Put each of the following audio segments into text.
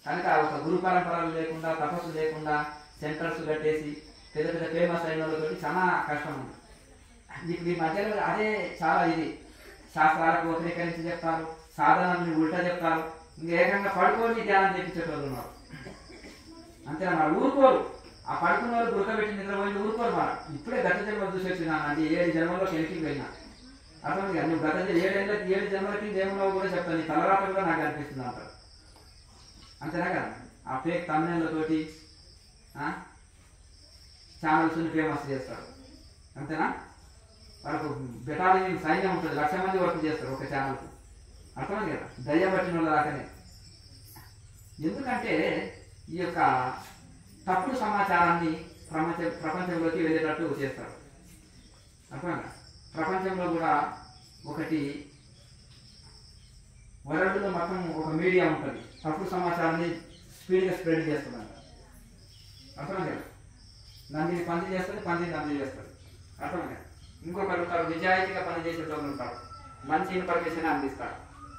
కనుక ఒక గురు పరంపరలు లేకుండా తపస్సు లేకుండా సెంటర్స్ కట్టేసి పెద్ద పెద్ద ఫేమస్ అయిన వాళ్ళతోటి చాలా కష్టం ఉంది ఇప్పుడు ఈ మధ్యలో అదే చాలా ఇది శాస్త్రాలకు వ్యతిరేకరించి చెప్తారు సాధనల్ని ఉల్టా చెప్తారు ఇంకా ఏకంగా పడుకొని ధ్యానం చేయించేటోళ్ళు ఉన్నారు అంతేనా మరి ఊరుకోరు ఆ పడుకున్న వాళ్ళు గురకబెట్టి నిద్రపోయి ఊరుకోరు మరి ఇప్పుడే గత జన్మ చూసి వచ్చినాను అంటే ఏడు జన్మలో వెనక్కి పోయినా అర్థం కాదు నువ్వు గత జన్మ ఏడేళ్ళ ఏడు జన్మలకి దేవులో కూడా చెప్తాను నీ తలరాత కూడా నాకు అనిపిస్తుంది అంటారు అంతేనా కదా ఆ ఫేక్ తమిళతోటి ఛానల్స్ ఫేమస్ చేస్తారు అంతేనా వాళ్ళకు బెటాలియన్ సైన్యం ఉంటుంది లక్ష మంది వర్క్ చేస్తారు ఒక ఛానల్కు అర్థమైంది కదా దయ్యం పట్టిన వాళ్ళ దాకానే ఎందుకంటే ఈ యొక్క తప్పుడు సమాచారాన్ని ప్రపంచ ప్రపంచంలోకి వెళ్ళేటట్టు చేస్తారు అర్థమైందా ప్రపంచంలో కూడా ఒకటి వరల్డ్లో మొత్తం ఒక మీడియా ఉంటుంది తప్పుడు సమాచారాన్ని స్పీడ్గా స్ప్రెడ్ చేస్తుందంట అర్థమైంది కదా నందిని పంది చేస్తుంది పందిని నంది చేస్తుంది అర్థమైంది కదా ఇంకొకరు ఉంటారు నిజాయితీగా పనిచేసే వాళ్ళు ఉంటారు మంచి ఇన్ఫర్మేషన్ అందిస్తారు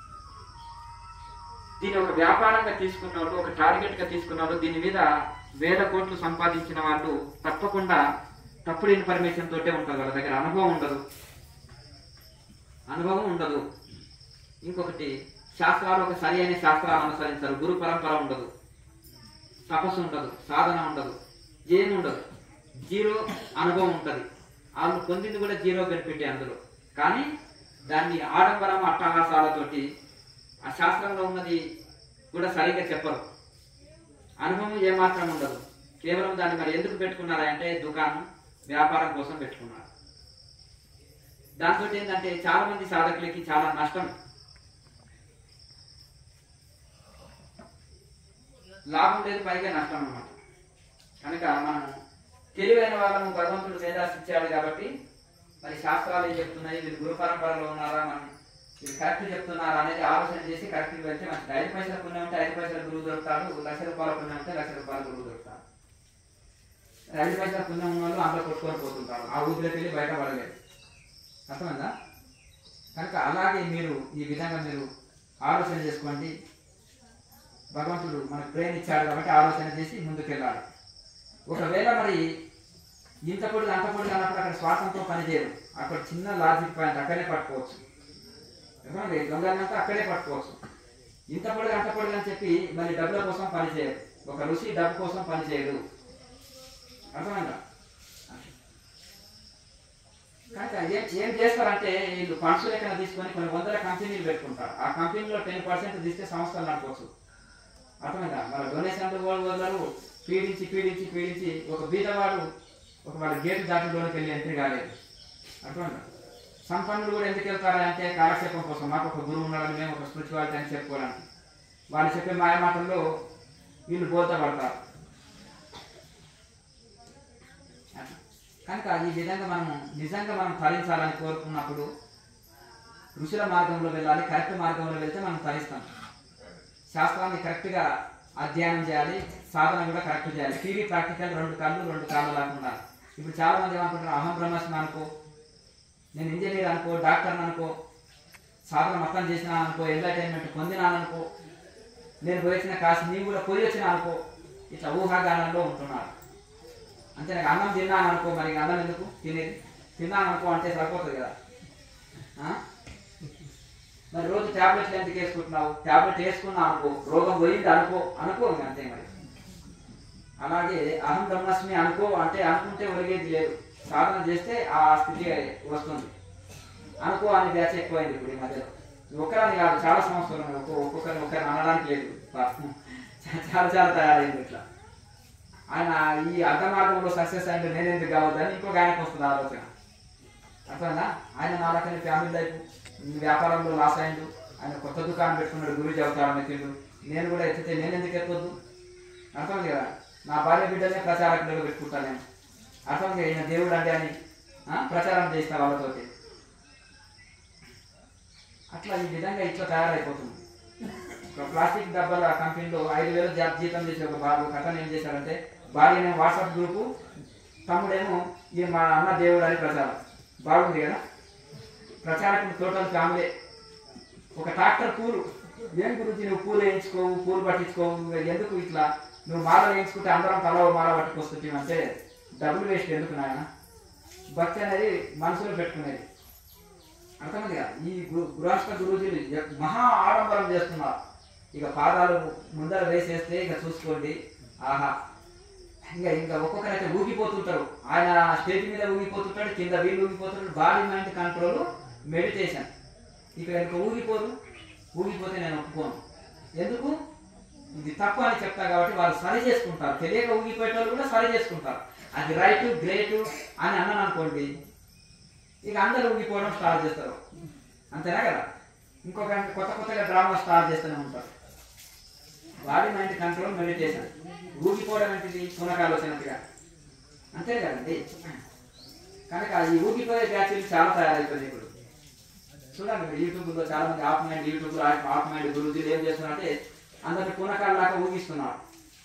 దీన్ని ఒక వ్యాపారంగా తీసుకున్న వాళ్ళు ఒక టార్గెట్ గా తీసుకున్న వాళ్ళు దీని మీద వేల కోట్లు సంపాదించిన వాళ్ళు తప్పకుండా తప్పుడు ఇన్ఫర్మేషన్ తోటే ఉంటారు వాళ్ళ దగ్గర అనుభవం ఉండదు అనుభవం ఉండదు ఇంకొకటి శాస్త్రాలు ఒక సరి అయిన శాస్త్రాలు అనుసరించరు గురు పరంపర ఉండదు తపస్సు ఉండదు సాధన ఉండదు ఏమి ఉండదు జీరో అనుభవం ఉంటుంది వాళ్ళు పొందింది కూడా జీరో బెనిఫిట్ అందులో కానీ దాన్ని ఆడంబరం అట్టహాసాలతోటి ఆ శాస్త్రంలో ఉన్నది కూడా సరిగ్గా చెప్పరు అనుభవం ఏమాత్రం ఉండదు కేవలం దాన్ని మరి ఎందుకు పెట్టుకున్నారా అంటే దుకాణం వ్యాపారం కోసం పెట్టుకున్నారు దాంతో ఏంటంటే చాలా మంది సాధకులకి చాలా నష్టం లాభం లేదు పైగా నష్టం అన్నమాట కనుక మనం తెలివైన వాళ్ళము భగవంతుడు వేదాస్ ఇచ్చాడు కాబట్టి మరి శాస్త్రాలు ఏం చెప్తున్నాయి వీళ్ళు గురు పరంపరలో ఉన్నారా మనం వీళ్ళు కరెక్ట్ చెప్తున్నారా అనేది ఆలోచన చేసి కరెక్ట్ వెళ్తే మంచిది ఐదు పైసల పుణ్యం ఉంటే ఐదు పైసల గురువు దొరుకుతాడు లక్ష రూపాయల పుణ్యం ఉంటే లక్ష రూపాయల గురువు దొరుకుతాడు ఐదు పైసల పుణ్యం ఉన్న వాళ్ళు అందులో కొట్టుకొని పోతుంటారు ఆ ఊరిలోకి వెళ్ళి బయట పడలేదు అర్థమైందా కనుక అలాగే మీరు ఈ విధంగా మీరు ఆలోచన చేసుకోండి భగవంతుడు మనకు బ్రెయిన్ ఇచ్చాడు కాబట్టి ఆలోచన చేసి ముందుకెళ్ళాలి ఒకవేళ మరి ఇంత పొడి అంత పొడి అన్నప్పుడు అక్కడ శ్వాసంతో పనిచేయరు అక్కడ చిన్న లాజిక్ పాయింట్ అక్కడే పట్టుకోవచ్చు ఎందుకంటే దొంగలంతా అక్కడే పట్టుకోవచ్చు ఇంత పొడి అంత పొడి అని చెప్పి మళ్ళీ డబ్బుల కోసం పనిచేయరు ఒక ఋషి డబ్బు కోసం పనిచేయడు అర్థమైందా కనుక ఏం ఏం చేస్తారంటే వీళ్ళు ఫండ్స్ లెక్కన తీసుకొని కొన్ని వందల కంపెనీలు పెట్టుకుంటారు ఆ కంపెనీలో టెన్ పర్సెంట్ తీస్తే సంస్థలు నడపవచ్చు అర్థమైందా వాళ్ళ డొనేషన్లు వాళ్ళు వదలరు పీడించి పీడించి పీడించి ఒక బీదవాడు ఒక వాళ్ళ గేటు దాటిలోనికి వెళ్ళి ఎంట్రీ కాలేదు అర్థమైందా సంపన్నులు కూడా ఎందుకు వెళ్తారా అంటే కాలక్షేపం కోసం మాకు ఒక గురువు ఉన్నాడని మేము ఒక స్పిరిచువాలిటీ అని చెప్పుకోవడానికి వాళ్ళు చెప్పే మాయమాటల్లో వీళ్ళు బోధ పడతారు అట్లా. కనుక ఈ విధంగా మనం నిజంగా మనం తరించాలని కోరుకున్నప్పుడు ఋషుల మార్గంలో వెళ్ళాలి కరెక్ట్ మార్గంలో వెళ్తే మనం తరిస్తాం శాస్త్రాన్ని కరెక్ట్గా అధ్యయనం చేయాలి సాధన కూడా కరెక్ట్ చేయాలి టీవీ ప్రాక్టికల్ రెండు కళ్ళు రెండు కాళ్ళు లేకుండా ఇప్పుడు చాలా మంది ఏమనుకుంటారు అహం బ్రహ్మస్మి అనుకో నేను ఇంజనీర్ అనుకో డాక్టర్ అనుకో సాధన మొత్తం చేసిన అనుకో ఎంటర్టైన్మెంట్ పొందినాను అనుకో నేను పోయించిన కాసి నీవు కూడా పోయి వచ్చిన అనుకో ఇట్లా ఊహాగానంలో ఉంటున్నారు అంతే నాకు అన్నం తిన్నాను అనుకో మరి ఇంక అన్నం ఎందుకు తినేది తిన్నాను అనుకో అంటే సరిపోతుంది కదా ఆ? మరి రోజు ట్యాబ్లెట్లు ఎందుకు వేసుకుంటున్నావు ట్యాబ్లెట్ వేసుకున్నావు అనుకో రోగం పోయింది అనుకో అనుకో ఇంక అంతే మరి అలాగే అహం బ్రహ్మస్మి అనుకో అంటే అనుకుంటే ఒరిగేది లేదు సాధన చేస్తే ఆ స్థితి వస్తుంది అనుకో అని బ్యాచ్ ఎక్కువైంది ఇప్పుడు ఈ మధ్యలో ఒకరని కాదు చాలా సంవత్సరాలు ఉన్నాయి. ఒక్కొక్క ఒక్కొక్కరిని ఒకరిని అనడానికి లేదు పాపం. చాలా చాలా తయారైంది ఇట్లా ఆయన ఈ అర్ధ మార్గంలో సక్సెస్ అంటే నేను ఎందుకు కావద్దని ఇంకొక ఆయనకు వస్తుంది ఆలోచన అర్థమైందా ఆయన నాలుకని ఫ్యామిలీ లైఫ్ వ్యాపారంలో లాస్ అయిండు ఆయన కొత్త దుకాణం పెట్టుకున్నాడు గురించి అవుతాడని ఎత్తిండు నేను కూడా ఎత్తితే నేను ఎందుకు ఎత్తొద్దు అర్థమైంది కదా నా భార్య బిడ్డనే ప్రచారకులుగా పెట్టుకుంటాను నేను అర్థమైంది ఈయన దేవుడు అంటే అని ఆ, ప్రచారం చేసిన వాళ్ళతోటి అట్లా ఈ విధంగా ఇట్లా తయారైపోతుంది ఒక ప్లాస్టిక్ డబ్బాల కంపెనీలో ఐదు వేలు జా- జీతం చేసే ఒక బాబు కథను ఏం చేశాడంటే భార్య వాట్సాప్ గ్రూపు తమ్ముడేమో ఈ మా అన్న దేవుడు అని ప్రచారం బాగుంది కదా ప్రచారకుడు టోటల్ ఫ్యామిలీ ఒక ట్రాక్టర్ కూలు ఏం గురించి నువ్వు పూలు వేయించుకోవు పూలు పట్టించుకోవు నువ్వు ఎందుకు ఇట్లా నువ్వు మాల వేయించుకుంటే అందరం తల ఓ మాల పట్టుకొస్తుంది అంటే డబ్బులు వేస్ట్ ఎందుకు నాయన భక్తి అనేది మనసులో పెట్టుకునేది అర్థమైంది కదా ఈ గు- గృహస్థ గురూజీలు ఎ- మహా ఆడంబరం చేస్తున్నారు ఇక పాదాలు ముందర వేసేస్తే ఇక చూసుకోండి ఆహా ఇంకా ఇంకా ఒక్కొక్కరైతే ఊగిపోతుంటారు ఆయన స్టేజ్ మీద ఊగిపోతుంటాడు కింద వీళ్ళు ఊగిపోతుంటాడు బాడీ మైండ్ కంట్రోల్ మెడిటేషన్ ఇక ఇంకా ఊగిపోరు ఊగిపోతే నేను ఒప్పుకోను ఎందుకు ఇది తప్పు అని చెప్తా కాబట్టి వాళ్ళు సరి చేసుకుంటారు తెలియక ఊగిపోయేటోళ్ళు కూడా సరి చేసుకుంటారు అది రైట్ గ్రేట్ అని అన్నాను అనుకోండి ఇక అందరూ ఊగిపోవడం స్టార్ట్ చేస్తారు అంతేనా కదా ఇంకొక కొత్త కొత్తగా డ్రామా స్టార్ట్ చేస్తూనే ఉంటారు బాడీ మైండ్ కంట్రోల్ మెడిటేషన్ ఊగిపోవడం ఏంటిది పునకాలు వచ్చినట్టుగా అంతే కదండి కనుక ఈ ఊగిపోయే బ్యాచ్లు చాలా తయారైపోయింది ఇప్పుడు చూడండి మీరు యూట్యూబ్లో చాలా మంది ఆఫ్ మైండ్ యూట్యూబ్లో ఆఫ్ మైండ్ గురుజీలు ఏం చేస్తున్నారంటే అందరిని పునకాలు దాకా ఊగిస్తున్నారు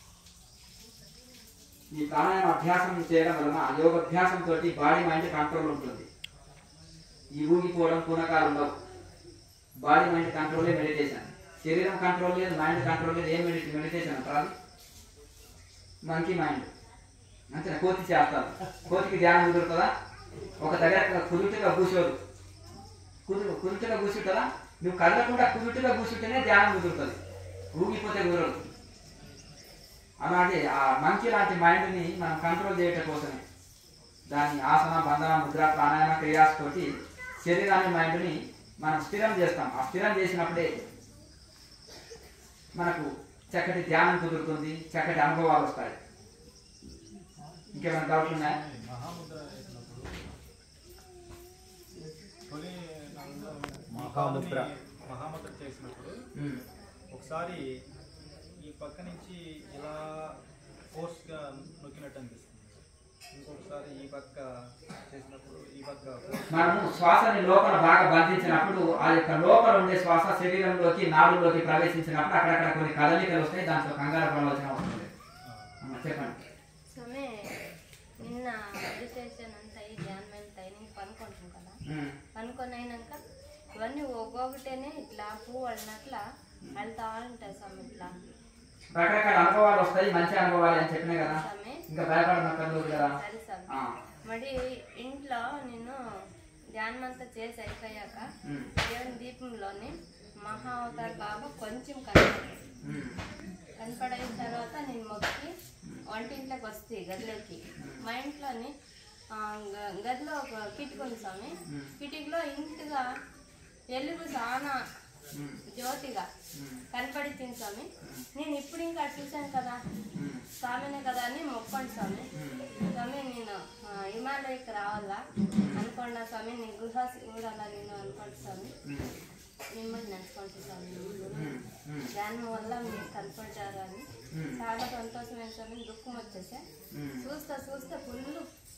ఈ ప్రాణాయామ అభ్యాసం చేయడం వలన యోగాభ్యాసం తోటి బాడీ మైండ్ కంట్రోల్ ఉంటుంది ఈ ఊగిపోవడం పూనకాలు ఉండవు బాడీ మైండ్ కంట్రోలే మెడిటేషన్ శరీరం కంట్రోల్ లేదు మైండ్ కంట్రోల్ లేదు ఏం మెడి మెడిటేషన్ అంటారు మంకీ మైండ్ అంతే కోతి చేస్తారు కోతికి ధ్యానం కుదురుతుందా ఒక దగ్గర కుదురుగా కూర్చోదు కుదురు కుదురుగా కూర్చుంటుందా నువ్వు కదలకుండా కుదురుగా కూర్చుంటేనే ధ్యానం కుదురుతుంది ఊగిపోతే కుదరదు అలాగే ఆ మంచి లాంటి మైండ్ని మనం కంట్రోల్ చేయటం కోసమే దాని ఆసన బంధన ముద్ర ప్రాణాయామ క్రియాస్ తోటి శరీరాన్ని మైండ్ని మనం స్థిరం చేస్తాం ఆ స్థిరం చేసినప్పుడే మనకు చక్కటి ధ్యానం కుదురుతుంది చక్కటి అనుభవాలు వస్తాయి ఇంకేమైనా డౌట్లు ఉన్నాయా మహాముద్ర వేసినప్పుడు తొలి మహాముద్ర. మహాముద్ర చేసినప్పుడు ఉమ్. ఒకసారి ఈ పక్క నుంచి ఇలా ఫోర్స్గా నొక్కినట్టు అనిపిస్తుంది ఇంకొకసారి ఈ పక్క చేసినప్పుడు ఈ పక్క force మనము శ్వాసని లోపల బాగా బంధించినప్పుడు ఆ యొక్క లోపల ఉండే శ్వాస శరీరంలోకి నాలుగులోకి ప్రవేశించినప్పుడు అక్కడక్కడ కొన్ని కదలికలు వస్తాయి దాంట్లో కంగారు పడవలసిన అవసరం లేదు ఆ, అమ్మ, చెప్పండి స్వామి నిన్న మెడిటేషన్ అంతా ఈ ధ్యానం ట్రైనింగ్ పనుకుంటాం కదా ఉమ్. పనుకొని అయినాక ఇవన్నీ ఒక్కొక్కటేనే ఇట్లా పువ్వు అన్నట్ల వెళ్తా ఉంటాయి స్వామి ఇట్లా రకరకాల అనుభవాలు వస్తాయి మంచి అనుభవాలు అని చెప్పినా కదా స్వామి ఇంకా భయపడనక్కర్లేదు కదా సరే స్వామి ఆ. మరి ఇంట్లో నేను ధ్యానం అంతా చేసి అయిపోయాక ఉమ్. దేవుని దీపంలోని మహా అవతార్ బాబా కొంచెం కనపడింది ఉమ్. కనపడిన తర్వాత నేను మొక్కి వంటింట్లోకి వస్తే గదిలోకి మా ఇంట్లోని ఆ, గ- గదిలో ఒక కిటికీ ఉంది స్వామి ఉమ్. కిటికీలో ఇంటిగా వెలుగు చాలా ఉమ్. జ్యోతిగా ఉమ్. కనపడింది స్వామి నేను ఇప్పుడు ఇంకా చూశాను కదా ఉమ్. స్వామినే కదా అని మొక్కండి స్వామి ఉమ్. స్వామి నేను ఆ, హిమాలయకి రావాలా అనుకోండా స్వామి నీ గృహ చూడాలా నేను అనుకోండి స్వామి ఉమ్. మిమ్మల్ని నడుచుకోండి స్వామి ఉమ్. ఉమ్. దాని వల్ల మీరు కనపడ్డారు అని ఉమ్. చాలా సంతోషమైన స్వామి దుఃఖం వచ్చేసా ఉమ్. చూస్తా చూస్తా ఫుల్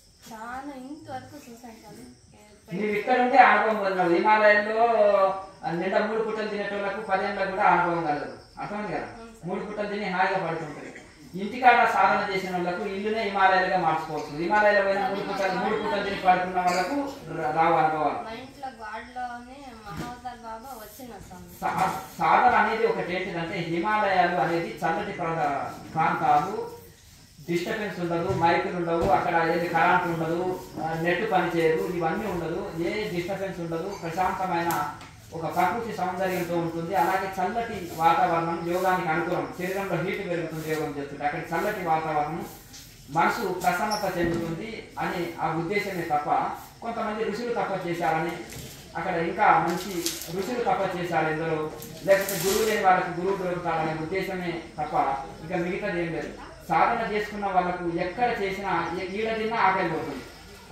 చాలా ఇంతవరకు చూసాను స్వామి నీవు ఇక్కడ ఉంటే అనుభవం పొందినావు హిమాలయంలో ఆ నిండా మూడు పుట్టలు తినేటోళ్ళకు పదేళ్ళకు కూడా అనుభవం కలదు అర్థమైంది కదా మూడు పుట్టలు తిని హాయిగా పడుతుంటాయి ఇంటికాడ సాధన చేసిన వాళ్ళకు ఇల్లునే హిమాలయాలుగా మార్చుకోవచ్చు హిమాలయాలో పోయిన మూడు పుట్టలు మూడు పుట్టలు తిని పడుకున్న వాళ్ళకు రా- రావు అనుభవాలు మా ఇంట్లో గాడ్లోనే మహావతార్ బాబా వచ్చిన స్వామి సా- సాధన అనేది ఒకటి ఏంటిదంటే హిమాలయాలు అనేది చల్లటి ప్రాంత ప్రాంతాలు డిస్టర్బెన్స్ ఉండదు మైకులు ఉండవు అక్కడ ఏది కరెంట్ ఉండదు ఆ, నెట్ పనిచేయదు ఇవన్నీ ఉండదు ఏ డిస్టర్బెన్స్ ఉండదు ప్రశాంతమైన ఒక ప్రకృతి సౌందర్యంతో ఉంటుంది అలాగే చల్లటి వాతావరణం యోగానికి అనుకూలం శరీరంలో హీట్ పెరుగుతుంది యోగం చేస్తుంటే అక్కడ చల్లటి వాతావరణం మనసు ప్రసన్నత చెందుతుంది అని ఆ ఉద్దేశమే తప్ప కొంతమంది ఋషులు తప్ప చేశారని అక్కడ ఇంకా మంచి ఋషులు తప్ప చేశారు ఎందరో లేకపోతే గురువు లేని వాళ్ళకి గురువు దొరుకుతాడనే ఉద్దేశమే తప్ప ఇంకా మిగతాది ఏం లేదు సాధన చేసుకున్న వాళ్ళకు ఎక్కడ చేసినా ఏ- ఈడ తిన్నా ఆకలి పోతుంది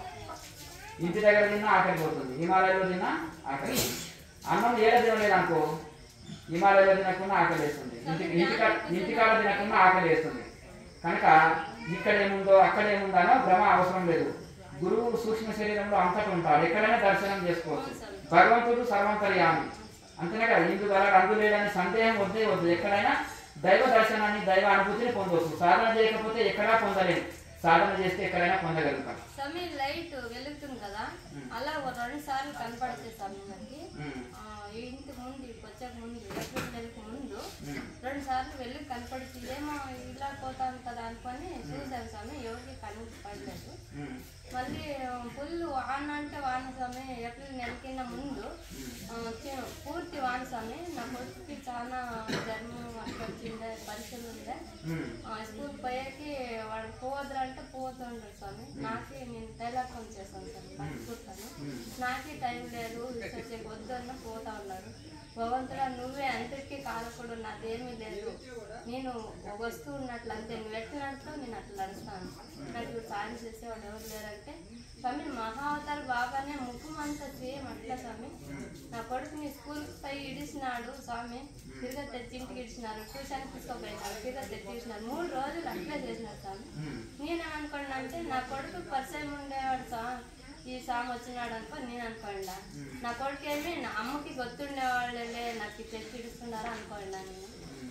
ఇంటి దగ్గర తిన్నా ఆకలి పోతుంది హిమాలయంలో తిన్నా ఆకలి అన్నం ఏడ తినలేదు అనుకో హిమాలయంలో తినకుండా ఆకలి వేస్తుంది ఇంటి ఇంటికాడ ఇంటికాడ తినకుండా ఆకలి వేస్తుంది కనుక ఇక్కడ ఏముందో అక్కడ ఏముందో అనో భ్రమ అవసరం లేదు గురువు సూక్ష్మ శరీరంలో అంతటా ఉంటాడు ఎక్కడైనా దర్శనం చేసుకోవచ్చు భగవంతుడు సర్వంతర్యామి అంతేనే కదా ఇందు గల రంగు లేదని సందేహం వద్దే వద్దు ఎక్కడైనా దైవ దర్శనాన్ని దైవ అనుభూతిని పొందవచ్చు సాధన చేయకపోతే ఎక్కడా పొందలేము సాధన చేస్తే ఎక్కడైనా పొందగలుగుతాం స్వామి లైట్ వెలుగుతుంది కదా అలా ఒక రెండు సార్లు కనపడితే స్వామి మనకి ఉమ్. ఆ, ఇంటి ముందు ఇక్కడికి వచ్చాక ముందు ఏప్రిల్ నెలకు ముందు ఉమ్, రెండు సార్లు వెళ్ళి కనపడిచి ఏమో ఇలా పోతాను కదా అనుకొని చూసాను స్వామి ఎవరికి కనపడలేదు ఉమ్, మళ్ళీ ఫుల్ వాన అంటే వాన స్వామి ఏప్రిల్ నెల కింద ముందు ఆ, చి- పూర్తి వాన స్వామి నా కొడుకుకి చాలా జన్మ అట్లా వచ్చిండే పరీక్షలు ఉండే ఉమ్, ఆ, స్కూల్ పోయాకి వాడు పోవద్దురా అంటే పోతుండ్రు స్వామి నాకే నేను టైలర్ పని చేస్తాను స్వామి పట్టుకుంటాను నాకే టైం లేదు రీసెర్చ్ వద్దు అన్న పోతా ఉన్నారు భగవంతుడా నువ్వే అందరికీ కాలకూడదు నాదేమీ లేదు నేను ఒక వస్తువు ఉన్నట్లు అంతే నువ్వు ఎట్లా నడుస్తావు నేను అట్లా నడుస్తాను నాకు ఇప్పుడు సాయం చేసేవాడు ఎవరు లేరంటే స్వామి మహావతారు బాగానే ముఖం అంతా సేమ్ అట్లా స్వామి నా కొడుకుని స్కూల్ పై ఇడిసినాడు స్వామి తిరిగి తెచ్చి ఇంటికి ఇడిచినారు ట్యూషన్ తీసుకోపోయినారు తిరిగి తెచ్చి ఇడిచినారు మూడు రోజులు అట్లే చేసినారు స్వామి ఉమ్, నేనేమనుకున్నా అంటే నా కొడుకు పరిచయం ఉండేవాడు సా ఈ సామ్ వచ్చినాడు అనుకో నేను అనుకోండా నా కొడుకు ఏమి నా అమ్మకి గుర్తుండేవాళ్ళే నాకు తెచ్చి ఇడుస్తున్నారు అనుకోండా నేను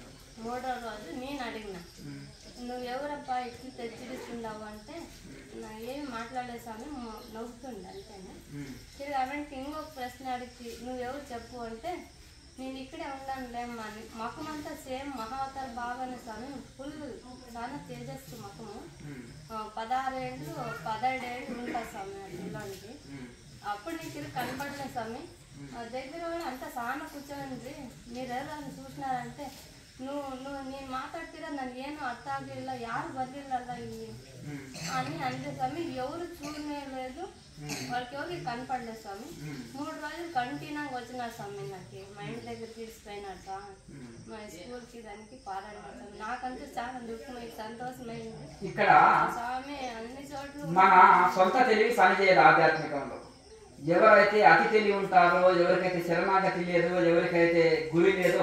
మూడో రోజు నేను అడిగిన ఉమ్, నువ్వు ఎవరబ్బా ఇట్లు తెచ్చిడిస్తుండవు అంటే నా ఏమి మాట్లాడలేదు స్వామి మొ- నవ్వుతుండే అంతేనే ఉమ్, తిరిగి ఆమెకి ఇంకొక ప్రశ్న అడిగి నువ్వెవరు చెప్పు అంటే నేను ఇక్కడే ఉన్నాను లేమ్మా అని మకం అంతా సేమ్ మహావతార్ బాగానే స్వామి ఫుల్ చాలా తేజస్సు మకము ఉమ్, ఆ, పదహారేళ్ళు పదిహేడేళ్ళు ఉంటాయి స్వామి ఆ పిల్లోనికి ఉమ్, అప్పుడు నీకు ఇది కనపడలేదు స్వామి ఆ దగ్గర కూడా అంత సాన కూర్చోండి మీరు ఎవరైనా చూసినారంటే నువ్వు నువ్వు నేను మాట్లాడుతున్నా నన్ను ಏನು ಅರ್ಥ ಆಗಲಿಲ್ಲ ಯಾರು ಬರ್ಲಿಲ್ಲಲ್ಲ ಇಲ್ಲಿ ఉమ్, అని అంటే స్వామి ఎవరు చూడనే లేదు వాళ్ళకి ఎవరికి కనపడలేదు స్వామి ఉమ్, మూడు రోజులు కంటిన్యూగా వచ్చినారు స్వామి నాకు మా ఇంటి దగ్గర తీసుకుపోయినారు స్వామి ఉమ్. మా స్కూల్కి దానికి పారాయణ స్వామి నాకంటూ చాలా దుఃఖమైంది సంతోషమైంది ఇక్కడ స్వామి అన్ని చోట్ల మన సొంత తెలివి పనిచేయదు ఆధ్యాత్మికంలో ఎవరైతే అతి తెలివి ఉంటారో ఎవరికైతే శరణాగతి లేదో ఎవరికైతే గురి లేదో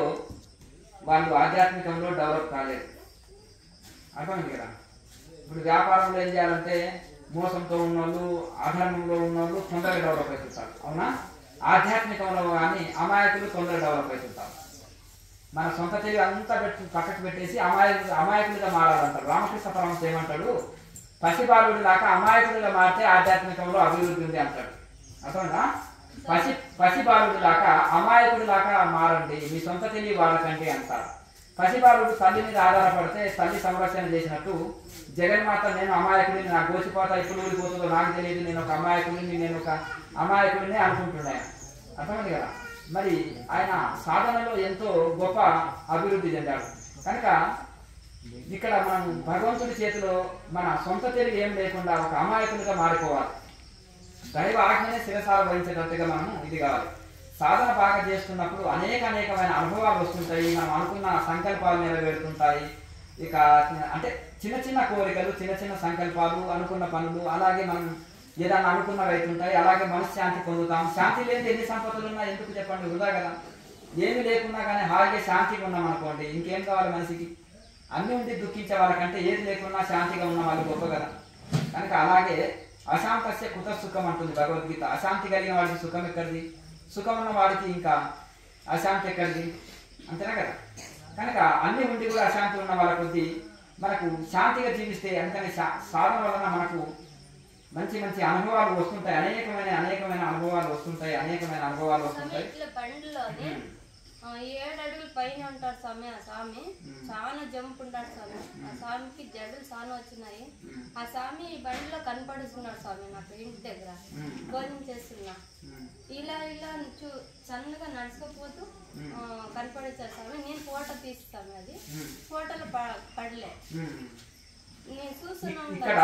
వాళ్ళు ఆధ్యాత్మికంలో డెవలప్ కాలేదు అర్థమైంది కదా ఇప్పుడు వ్యాపారంలో ఏం చేయాలంటే మోసంతో ఉన్నోళ్ళు అధర్మంలో ఉన్నోళ్ళు తొందరగా డెవలప్ అవుతుంటారు అవునా ఆధ్యాత్మికంలో కానీ అమాయకులు తొందరగా డెవలప్ అవుతుంటారు మన సొంత తెలివి అంతా పెట్టి పక్కకు పెట్టేసి అమాయకు అమాయకులుగా మారాలంటారు రామకృష్ణ పరమహంస ఏమంటాడు పసిబాలుడి దాకా అమాయకుడిగా మారితే ఆధ్యాత్మికంలో అభివృద్ధి ఉంది అంటాడు అర్థమైందా పసి పసిబాలుడి దాకా అమాయకుడి దాకా మారండి మీ సొంత తెలివి వాళ్ళకంటే అంటారు పసిబాలుడు తల్లి మీద ఆధారపడితే తల్లి సంరక్షణ చేసినట్టు జగన్మాత నేను అమాయకుడిని నా గోచిపోతా ఇప్పుడు ఊడిపోతుందో నాకు తెలియదు నేను ఒక అమాయకుడిని నేను ఒక అమాయకుడిని అనుకుంటున్నాను అర్థమైంది కదా మరి ఆయన సాధనలో ఎంతో గొప్ప అభివృద్ధి చెందాడు కనుక ఇక్కడ మనం భగవంతుడి చేతిలో మన సొంత తెలివి ఏం లేకుండా ఒక అమాయకునిగా మారిపోవాలి దైవ ఆజ్ఞనే శిరసాల వహించేటట్టుగా మనము ఇది కావాలి సాధన బాగా చేస్తున్నప్పుడు అనేక అనేకమైన అనుభవాలు వస్తుంటాయి మనం అనుకున్న సంకల్పాలు నెరవేరుతుంటాయి ఇక అంటే చిన్న చిన్న కోరికలు చిన్న చిన్న సంకల్పాలు అనుకున్న పనులు అలాగే మనం ఏదైనా అనుకున్నవి అవుతుంటాయి అలాగే మనశ్శాంతి పొందుతాం శాంతి లేని ఎన్ని సంపదలు ఉన్నా ఎందుకు చెప్పండి వృధా కదా ఏమి లేకున్నా కానీ హాయిగా శాంతిగా ఉన్నాం అనుకోండి ఇంకేం కావాలి మనిషికి అన్ని ఉండి దుఃఖించే వాళ్ళకంటే ఏది లేకున్నా శాంతిగా ఉన్న వాళ్ళు గొప్ప కదా కనుక అలాగే అశాంతస్య కుత సుఖం అంటుంది భగవద్గీత అశాంతి కలిగిన వాడికి సుఖం ఎక్కడిది సుఖం ఉన్న వాడికి ఇంకా అశాంతి ఎక్కడిది అంతేనా కదా కనుక అన్ని ఉండి కూడా అశాంతి ఉన్న వాళ్ళ కొద్దీ మనకు శాంతిగా జీవిస్తే అందుకని సా- సాధన వలన మనకు మంచి మంచి అనుభవాలు వస్తుంటాయి అనేకమైన అనేకమైన అనుభవాలు వస్తుంటాయి అనేకమైన అనుభవాలు స్వామి వస్తుంటాయి ఇట్లా బండిలోని ఆ, ఏడు అడుగులు పైన ఉంటాడు స్వామి ఆ స్వామి చాలా జంప్ ఉంటాడు స్వామి ఆ స్వామికి జడలు చాలా వచ్చినాయి ఆ స్వామి ఈ బండిలో కనపడుతున్నాడు స్వామి నాకు ఇంటి దగ్గర భోజనం చేస్తున్నా ఇలా ఇలా చూ సన్నగా నడుచుకోపోతూ ఆ, కనపడేశాడు స్వామి నేను ఫోటో తీస్తాను అది ఫోటోలో ప- పడలే నేను చూస్తున్నాను ఇక్కడ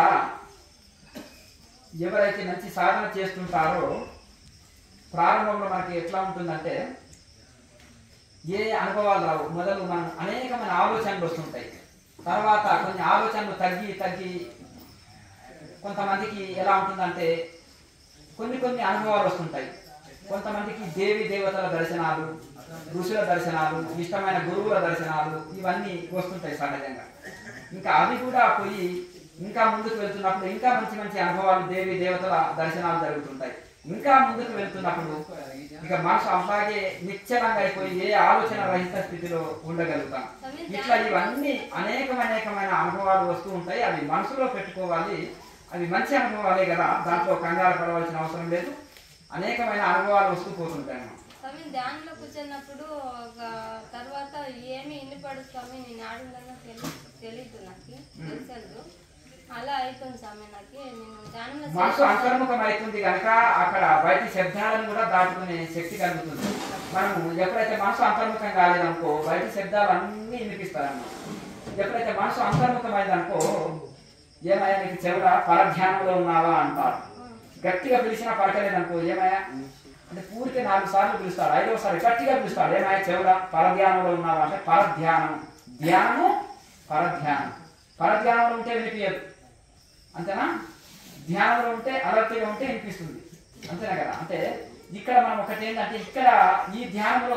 ఎవరైతే మంచి సాధన చేస్తుంటారో ప్రారంభంలో మనకి ఎట్లా ఉంటుందంటే ఏ అనుభవాలు రావు మొదలు మనం అనేకమైన ఆలోచనలు వస్తుంటాయి తర్వాత కొన్ని ఆలోచనలు తగ్గి తగ్గి కొంతమందికి ఎలా ఉంటుందంటే కొన్ని కొన్ని అనుభవాలు వస్తుంటాయి కొంతమందికి దేవి దేవతల దర్శనాలు ఋషుల దర్శనాలు ఇష్టమైన గురువుల దర్శనాలు ఇవన్నీ వస్తుంటాయి సహజంగా ఇంకా అవి కూడా పోయి ఇంకా ముందుకు వెళ్తున్నప్పుడు ఇంకా మంచి మంచి అనుభవాలు దేవి దేవతల దర్శనాలు జరుగుతుంటాయి ఇంకా ముందుకు వెళ్తున్నప్పుడు ఇక మనసు అలాగే నిశ్చలంగా అయిపోయి ఏ ఆలోచన రహిత స్థితిలో ఉండగలుగుతాం ఇట్లా ఇవన్నీ అనేకం అనేకమైన అనుభవాలు వస్తూ ఉంటాయి అవి మనసులో పెట్టుకోవాలి అవి మంచి అనుభవాలే కదా దాంట్లో కంగారు పడవలసిన అవసరం లేదు అనేకమైన అనుభవాలు వస్తూ పోతుంటాయి మనం స్వామి ధ్యానంలో కూర్చున్నప్పుడు ఒక తర్వాత ఏమి ఇన్నిపడు స్వామి నేను ఆడిందన్నా తెలి తెలీదు నాకు తెలిసదు అలా అవుతుంది స్వామి నాకు నేను ధ్యానంలో మనసు అంతర్ముఖం అవుతుంది కనుక అక్కడ బయట శబ్దాలను కూడా దాటుకునే శక్తి కలుగుతుంది మనము ఎప్పుడైతే మనసు అంతర్ముఖం కాలేదనుకో బయట శబ్దాలు అన్నీ వినిపిస్తారన్నమాట ఎప్పుడైతే మనసు అంతర్ముఖం అయిందనుకో ఏమయ్యా నీకు చెవుల పరధ్యానంలో ఉన్నావా అంటారు గట్టిగా పిలిచినా పలకలేదనుకో ఏమయ్యా అంటే పూర్తి నాలుగు సార్లు పిలుస్తాడు ఐదోసారి గట్టిగా పిలుస్తాడు ఏమయ్యా చెవుల పరధ్యానంలో ఉన్నావా అంటే పరధ్యానం ధ్యానము పరధ్యానం పరధ్యానంలో ఉంటే వినిపించదు అంతేనా ధ్యానంలో ఉంటే అలర్ట్గా ఉంటే వినిపిస్తుంది అంతేనా కదా అంటే ఇక్కడ మనం ఒకటి ఏంటంటే ఇక్కడ ఈ ధ్యానంలో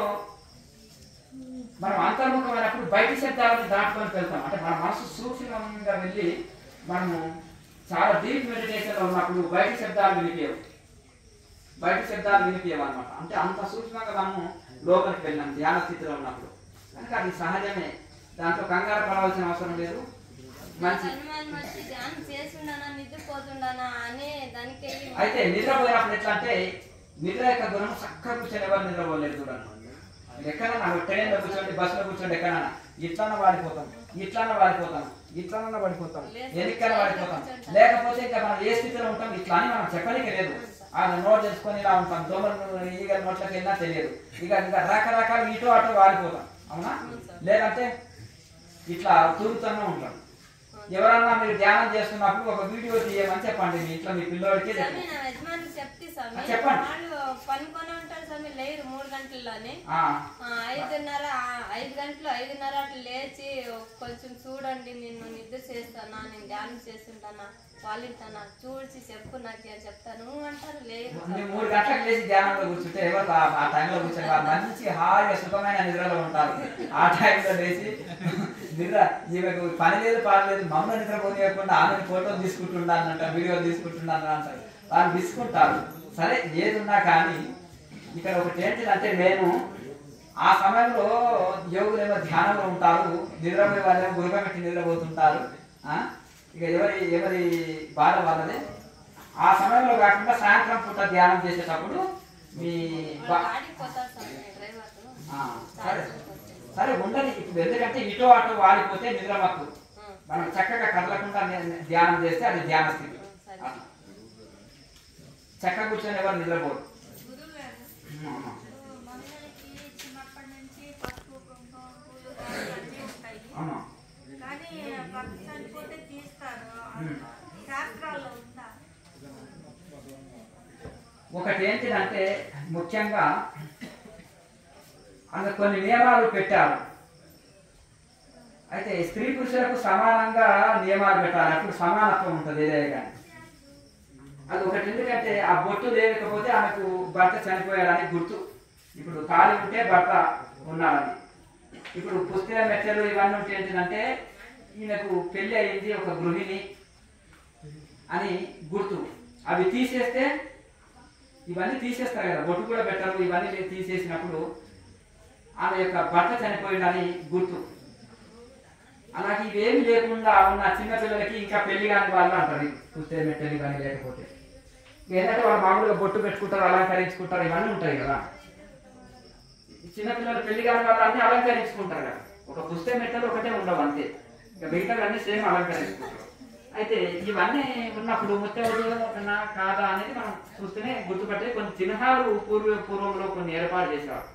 మనం అంతర్ముఖమైనప్పుడు బయట శబ్దాలను దాటుకొని వెళ్తాం అంటే మన మనసు సూక్ష్మంగా వెళ్ళి మనము చాలా డీప్ మెడిటేషన్లో ఉన్నప్పుడు బయట శబ్దాలు వినిపించవు బయట శబ్దాలు వినిపించవు అనమాట అంటే అంత సూక్ష్మంగా మనము లోపలికి వెళ్ళాం ధ్యాన స్థితిలో ఉన్నప్పుడు కనుక అది సహజమే దాంట్లో కంగారు పడవలసిన అవసరం లేదు మంచి హనుమాన్ మనిషి ధ్యానం చేస్తుండానా నిద్రపోతుండానా అనే దానికి అయితే నిద్రపోయినప్పుడు ఎట్లా అంటే నిద్ర యొక్క గుణం చక్కగా కూర్చొని ఎవరు నిద్రపోలేదు చూడండి ఎక్కడన్నా ట్రైన్లో కూర్చోండి బస్సులో కూర్చోండి ఎక్కడన్నా ఇట్లన్నా వాడిపోతాం ఇట్లన్నా వాడిపోతాం ఇట్లన్నా పడిపోతాం ఎన్నికన్నా వాడిపోతాం లేకపోతే ఇంకా మనం ఏ స్థితిలో ఉంటాం ఇట్లా అని మనం చెప్పడానికి లేదు ఆ నోట్ చేసుకొని ఇలా ఉంటాం దోమలు ఈగ నోట్లకి వెళ్ళినా తెలియదు ఇక ఇంకా రకరకాల ఇటు అటు వాడిపోతాం అవునా లేదంటే ఇట్లా తూగుతూనే ఉంటాం ఎవరన్నా మీరు ధ్యానం చేస్తున్నప్పుడు ఒక వీడియో తీయమని చెప్పండి మీ ఇంట్లో మీ పిల్లోడికి స్వామి నా యజమాని చెప్తే స్వామి ఆ, చెప్పండి. వాళ్ళు పనుకొని ఉంటారు స్వామి లేరు మూడు గంటల్లోనే ఆ, ఆ, ఐదున్నర ఆ, ఐదు గంటలు ఐదున్నర అట్లా లేచి కొంచెం చూడండి నిన్ను నిద్ర చేస్తానా నేను ధ్యానం చేస్తుంటానా వాళ్ళింటానా చూసి చెప్పు నాకు అని చెప్తాను అంటారు లేరు మీరు మూడు గంటలకు లేచి ధ్యానంలో కూర్చుంటే ఎవరు ఆ- ఆ టైంలో కూర్చొని వాళ్ళు మంచి హాయిగా సుఖమైన నిద్రలో ఉంటారు ఆ టైంలో లేచి నిద్ర ఈమెకు పని లేదు పాడు లేదు మమ్మల్ని నిద్రపోనియకుండా ఆమెను ఫోటోలు తీసుకుంటున్నానంట వీడియోలు తీసుకుంటున్నాను అంటారు వాళ్ళు తీసుకుంటారు సరే ఏది ఉన్నా కానీ ఇక్కడ ఒకటి ఏంటిదంటే నేను ఆ సమయంలో యోగులు ఏమో ధ్యానంలో ఉంటారు నిద్రపోయే వాళ్ళు గురుక పెట్టి నిద్రపోతుంటారు ఆ? ఇక ఎవరి ఎవరి బాధ వాళ్ళదే ఆ సమయంలో కాకుండా సాయంత్రం పూట ధ్యానం చేసేటప్పుడు మీ బా- గాడికి పోతారు స్వామి డ్రైవర్ ఆ, సరే సరే ఉండని ఇప్పుడు ఎందుకంటే ఇటో అటో వాడిపోతే నిద్ర మత్తు మనం చక్కగా కదలకుండా నే- ధ్యానం చేస్తే అది ధ్యాన స్థితి సరే. అట్లా. చక్కగా కూర్చొని ఎవరు నిద్రపోరు గురువు గారు ఉమ్, అమ్మా. ఇప్పుడు మహిళలకి చిన్నప్పటి నుంచి పసుపు కుంకుమ పూలు గాజులు అన్నీ ఉంటాయి అమ్మా కానీ భర్త చనిపోతే తీస్తారు ఉమ్. శాస్త్రాల్లో ఉందా ఒకటి ఏంటిదంటే ముఖ్యంగా అందులో కొన్ని నియమాలు పెట్టారు అయితే స్త్రీ పురుషులకు సమానంగా నియమాలు పెట్టాలి అప్పుడు సమానత్వం ఉంటుంది ఏదైనా కానీ అది ఒకటి ఎందుకంటే ఆ బొట్టు లేకపోతే ఆమెకు భర్త చనిపోయాడని గుర్తు ఇప్పుడు తాళి ఉంటే భర్త ఉన్నాడని ఇప్పుడు పుస్తక మెట్టెలు ఇవన్నీ ఉంటే ఏంటంటే ఈమెకు పెళ్లి అయింది ఒక గృహిణి అని గుర్తు అవి తీసేస్తే ఇవన్నీ తీసేస్తారు కదా బొట్టు కూడా పెట్టరు ఇవన్నీ లే- తీసేసినప్పుడు ఆమె యొక్క భర్త చనిపోయిందని గుర్తు అలాగే ఇవేమి లేకుండా ఉన్న చిన్న పిల్లలకి ఇంకా పెళ్లి కాని వాళ్ళు అంటారు చూస్తే మెట్టెలు కానీ లేకపోతే ఏంటంటే వాళ్ళు మామూలుగా బొట్టు పెట్టుకుంటారు అలంకరించుకుంటారు ఇవన్నీ ఉంటాయి కదా ఈ చిన్న పిల్లలు పెళ్లి కాని వాళ్ళు అన్ని అలంకరించుకుంటారు కదా ఒక పుస్తక మెట్టలు ఒకటే ఉండవు అంతే ఇంకా మిగతా అన్ని సేమ్ అలంకరించుకుంటారు అయితే ఇవన్నీ ఉన్నప్పుడు ముత్తైదునా కాదా అనేది మనం చూస్తేనే గుర్తుపట్టే కొన్ని చిహ్నాలు పూర్వ పూర్వంలో కొన్ని ఏర్పాటు చేసేవారు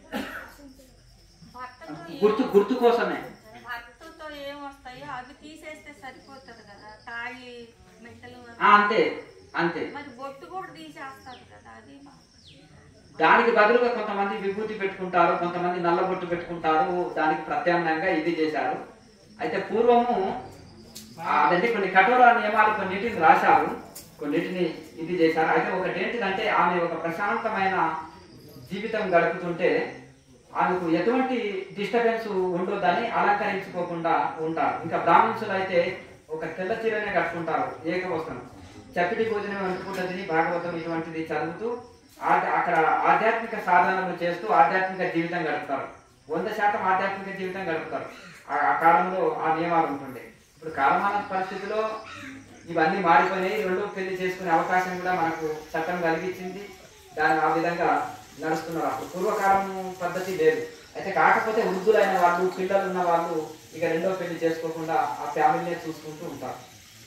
భర్తతో గుర్తు గుర్తు కోసమే భర్తతో ఏం వస్తాయో అవి తీసేస్తే సరిపోతుంది కదా తాళి మెట్టలు ఆ, అంతే అంతే మరి బొట్టు కూడా తీసేస్తారు కదా అది మా- దానికి బదులుగా కొంతమంది విభూతి పెట్టుకుంటారు కొంతమంది నల్ల బొట్టు పెట్టుకుంటారు దానికి ప్రత్యామ్నాయంగా ఇది చేశారు అయితే పూర్వము ఆ, అదంటే కొన్ని కఠోర నియమాలు కొన్నిటిని రాశారు కొన్నిటిని ఇది చేశారు అయితే ఒకటి ఏంటిదంటే ఆమె ఒక ప్రశాంతమైన జీవితం గడుపుతుంటే ఆమెకు ఎటువంటి డిస్టర్బెన్స్ ఉండొద్దని అలంకరించుకోకుండా ఉంటారు ఇంకా బ్రాహ్మణులు అయితే ఒక తెల్ల చీరనే కట్టుకుంటారు ఏకవస్త్రం చప్పిడి భోజనం వండుకుంటూ తిని భాగవతం ఇటువంటిది చదువుతూ ఆ- అక్కడ ఆధ్యాత్మిక సాధనలు చేస్తూ ఆధ్యాత్మిక జీవితం గడుపుతారు వంద శాతం ఆధ్యాత్మిక జీవితం గడుపుతారు ఆ ఆ కాలంలో ఆ నియమాలు ఉంటుండే ఇప్పుడు కాలమాన పరిస్థితిలో ఇవన్నీ మారిపోయినాయి రెండు పెళ్లి చేసుకునే అవకాశం కూడా మనకు చట్టం కలిగించింది దాని ఆ విధంగా నడుస్తున్నారు అప్పుడు పూర్వకాలం పద్ధతి లేదు అయితే కాకపోతే వృద్ధులైన వాళ్ళు పిల్లలు ఉన్న వాళ్ళు ఇక రెండో పెళ్లి చేసుకోకుండా ఆ ఫ్యామిలీనే చూసుకుంటూ ఉంటారు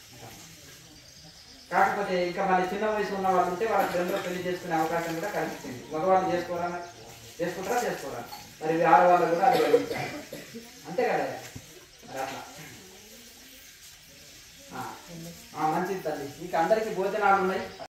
కాకపోతే ఇంకా మళ్ళీ చిన్న వయసు ఉన్న వాళ్ళు ఉంటే వాళ్ళకి రెండో పెళ్లి చేసుకునే అవకాశం కూడా కనిపిస్తుంది మగవాళ్ళు చేసుకోవాలని చేసుకుంటారా చేసుకోరా మరి ఆడవాళ్ళు కూడా అది కలిగించాలి అంతే కదా మరి అట్లా ఆ. ఆ, మంచిది తల్లి మీకు అందరికీ భోజనాలు ఉన్నాయి